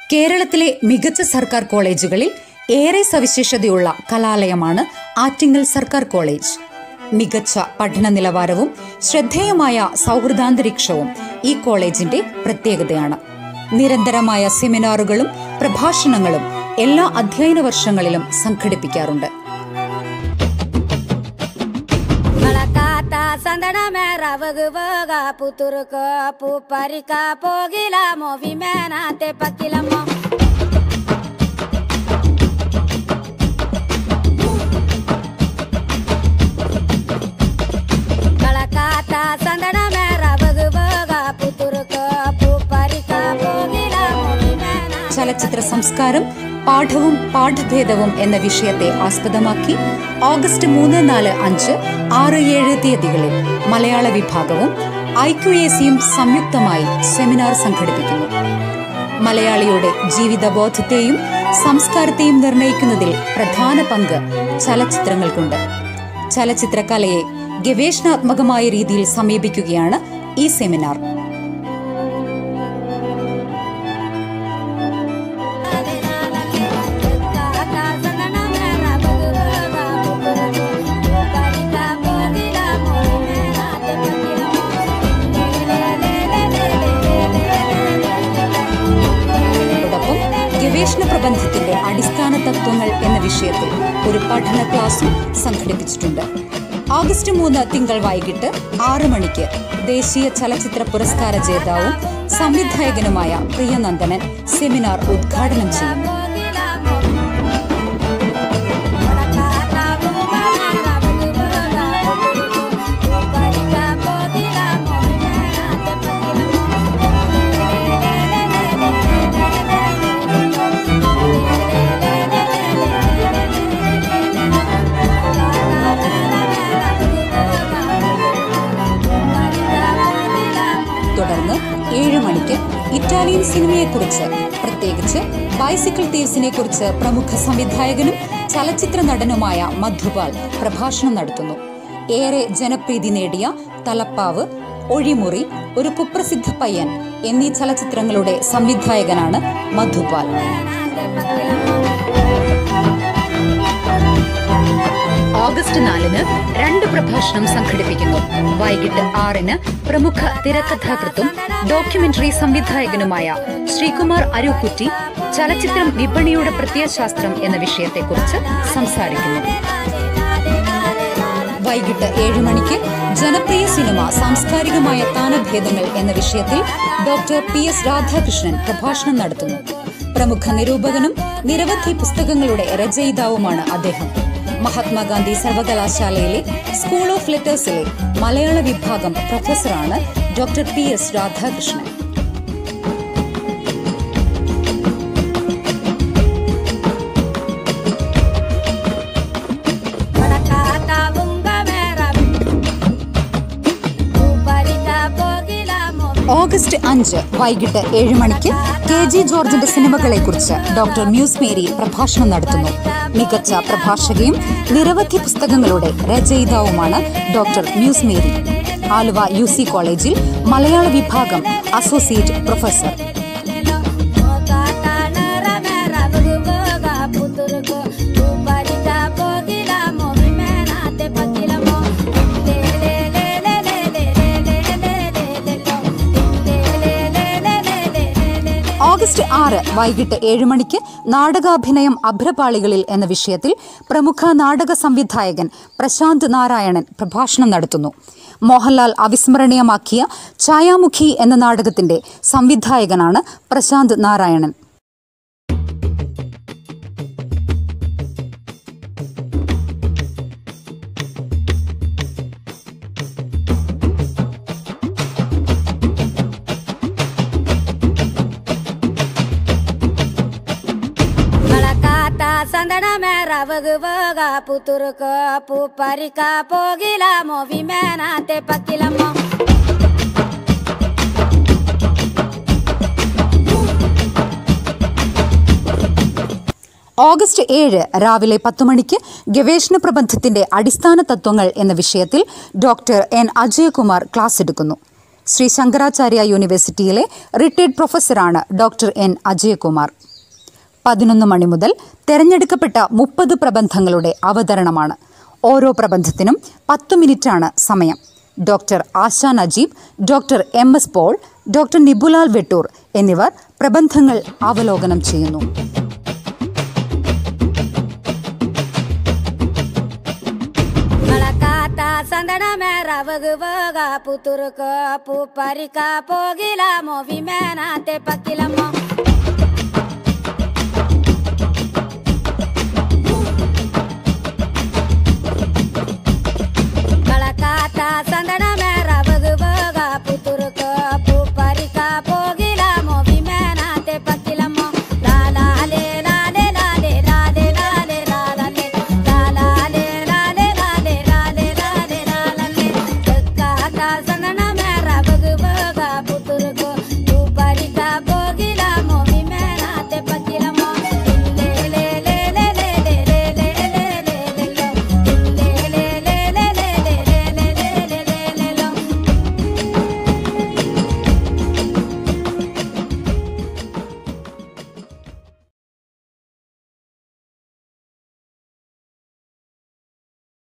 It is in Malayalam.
കേരളത്തിലെ മികച്ച സർക്കാർ കോളേജുകളിൽ ഏറെ സവിശേഷതയുള്ള കലാലയമാണ് ആറ്റിങ്ങൽ സർക്കാർ കോളേജ് മികച്ച പഠന നിലവാരവും ശ്രദ്ധേയമായ സൗഹൃദാന്തരീക്ഷവും ഈ കോളേജിന്റെ പ്രത്യേകതയാണ് നിരന്തരമായ സെമിനാറുകളും പ്രഭാഷണങ്ങളും എല്ലാ അധ്യയന വർഷങ്ങളിലും സംഘടിപ്പിക്കാറുണ്ട് ಬಳಕಾತ ಸಂದಣ ಮೇರ ವಗು ವಗ ಪುತುರುಕ ಪು ಪರಿಕ ಪೋಗಿಲ ಮೋವಿ ಮೇನಾತೆ ಪಕ್ಕಿಲಮ್ಮ ಬಳಕಾತ ಸಂದಣ ಮೇರ ವಗು ವಗ ಪುತುರುಕ ಪು ಪರಿಕ ಪೋಗಿಲ ಮೋವಿ ಮೇನಾತೆ ചലച്ചിത്ര സംസ്കാരം പാഠവും പാഠഭേദവും എന്ന വിഷയത്തെ ആസ്പദമാക്കി ഓഗസ്റ്റ് മൂന്ന് നാല് അഞ്ച് ആറ് ഏഴ് തീയതികളിൽ മലയാള വിഭാഗവും ഐ ക്യു എ സിയും സംയുക്തമായി സെമിനാർ സംഘടിപ്പിക്കുന്നു മലയാളിയുടെ ജീവിതബോധത്തെയും സംസ്കാരത്തെയും നിർണയിക്കുന്നതിൽ പ്രധാന പങ്ക് ചലച്ചിത്രങ്ങൾക്കുണ്ട് ചലച്ചിത്രകലയെ ഗവേഷണാത്മകമായ രീതിയിൽ സമീപിക്കുകയാണ് ഈ സെമിനാർ അതോടൊപ്പം ഗവേഷണ പ്രബന്ധത്തിന്റെ അടിസ്ഥാന തത്വങ്ങൾ എന്ന വിഷയത്തിൽ ഒരു പഠന ക്ലാസും സംഘടിപ്പിച്ചിട്ടുണ്ട് ഓഗസ്റ്റ് മൂന്ന് തിങ്കൾ വൈകിട്ട് ആറ് മണിക്ക് ദേശീയ ചലച്ചിത്ര പുരസ്കാര ജേതാവും സംവിധായകനുമായ പ്രിയനന്ദനൻ സെമിനാർ ഉദ്ഘാടനം ചെയ്യും തുടർന്ന് ഏഴ് മണിക്ക് ഇറ്റാലിയൻ സിനിമയെക്കുറിച്ച് പ്രത്യേകിച്ച് ബൈസിക്കിൾ തീവ്സിനെ കുറിച്ച് പ്രമുഖ സംവിധായകനും ചലച്ചിത്ര നടനുമായ മധുപാൽ പ്രഭാഷണം നടത്തുന്നു ഏറെ ജനപ്രീതി നേടിയ തലപ്പാവ് ഒഴിമുറി ഒരു കുപ്രസിദ്ധ പയ്യൻ എന്നീ ചലച്ചിത്രങ്ങളുടെ സംവിധായകനാണ് മധുപാൽ ഓഗസ്റ്റ് നാലിന് രണ്ട് പ്രഭാഷണം സംഘടിപ്പിക്കുന്നു വൈകിട്ട് ആറിന് പ്രമുഖ തിരക്കഥാകൃത്തും ഡോക്യുമെന്ററി സംവിധായകനുമായ ശ്രീകുമാർ അരൂക്കുറ്റി ചലച്ചിത്രം വിപണിയുടെ പ്രത്യയശാസ്ത്രം എന്ന വിഷയത്തെക്കുറിച്ച് സംസാരിക്കുന്നു വൈകിട്ട് ഏഴ് മണിക്ക് ജനപ്രിയ സിനിമ സാംസ്കാരികമായ താനഭേദങ്ങൾ എന്ന വിഷയത്തിൽ ഡോക്ടർ പി എസ് രാധാകൃഷ്ണൻ പ്രഭാഷണം നടത്തുന്നു പ്രമുഖ നിരൂപകനും നിരവധി പുസ്തകങ്ങളുടെ രചയിതാവുമാണ് അദ്ദേഹം മഹാത്മാഗാന്ധി സർവകലാശാലയിലെ സ്കൂൾ ഓഫ് ലെറ്റേഴ്സിലെ മലയാള വിഭാഗം പ്രൊഫസറാണ് doctor P S Radhakrishnan August അഞ്ച് വൈകിട്ട് ഏഴ് മണിക്ക് കെ ജി ജോർജിന്റെ സിനിമകളെ കുറിച്ച് ഡോക്ടർ മ്യൂസ് മേരി പ്രഭാഷണം നടത്തുന്നു മികച്ച പ്രഭാഷകയും നിരവധി പുസ്തകങ്ങളുടെ രചയിതാവുമാണ് doctor Muse Mary Aluva U C കോളേജിൽ മലയാള വിഭാഗം അസോസിയേറ്റ് പ്രൊഫസർ ഓഗസ്റ്റ് ആറ് വൈകിട്ട് ഏഴ് മണിക്ക് നാടകാഭിനയം അഭ്രപാളികളിൽ എന്ന വിഷയത്തിൽ പ്രമുഖ നാടക സംവിധായകൻ പ്രശാന്ത് നാരായണൻ പ്രഭാഷണം നടത്തുന്നു മോഹൻലാൽ അവിസ്മരണീയമാക്കിയ ഛായാമുഖി എന്ന നാടകത്തിന്റെ സംവിധായകനാണ് പ്രശാന്ത് നാരായണൻ ಬಳಕಾತ ಸಂದಣ ಮೇರ ವಗು ವಗ ಪುತುರುಕ ಪು ಪರಿಕ ಪೋಗಿಲ ಮೋವಿ ಮೇನಾತೆ ಪಕ್ಕಿಲಮ್ಮ ഓഗസ്റ്റ് ഏഴ് രാവിലെ പത്തു മണിക്ക് ഗവേഷണ പ്രബന്ധത്തിന്റെ അടിസ്ഥാന തത്വങ്ങൾ എന്ന വിഷയത്തിൽ ഡോക്ടർ എൻ അജയകുമാർ ക്ലാസ് എടുക്കുന്നു ശ്രീ ശങ്കരാചാര്യ യൂണിവേഴ്സിറ്റിയിലെ റിട്ടയർഡ് പ്രൊഫസറാണ് ഡോക്ടർ എൻ അജയകുമാർ പതിനൊന്ന് മണി മുതൽ തെരഞ്ഞെടുക്കപ്പെട്ട മുപ്പത് പ്രബന്ധങ്ങളുടെ അവതരണമാണ് ഓരോ പ്രബന്ധത്തിനും പത്ത് മിനിറ്റാണ് സമയം doctor Asha Najeeb doctor M S Paul doctor Nibulal Vettoor എന്നിവർ പ്രബന്ധങ്ങൾ അവലോകനം ചെയ്യുന്നു ಮಳಕಾತ ಸಂದಣ ಮೇರ ಬಗು ಬಗ ಪುತುರುಕ ಪೂ ಪರಿಕ ಪೋಗಿಲ ಮೋವಿ ಮೇನಾತೆ ಪಕ್ಕಿಲಮ್ಮ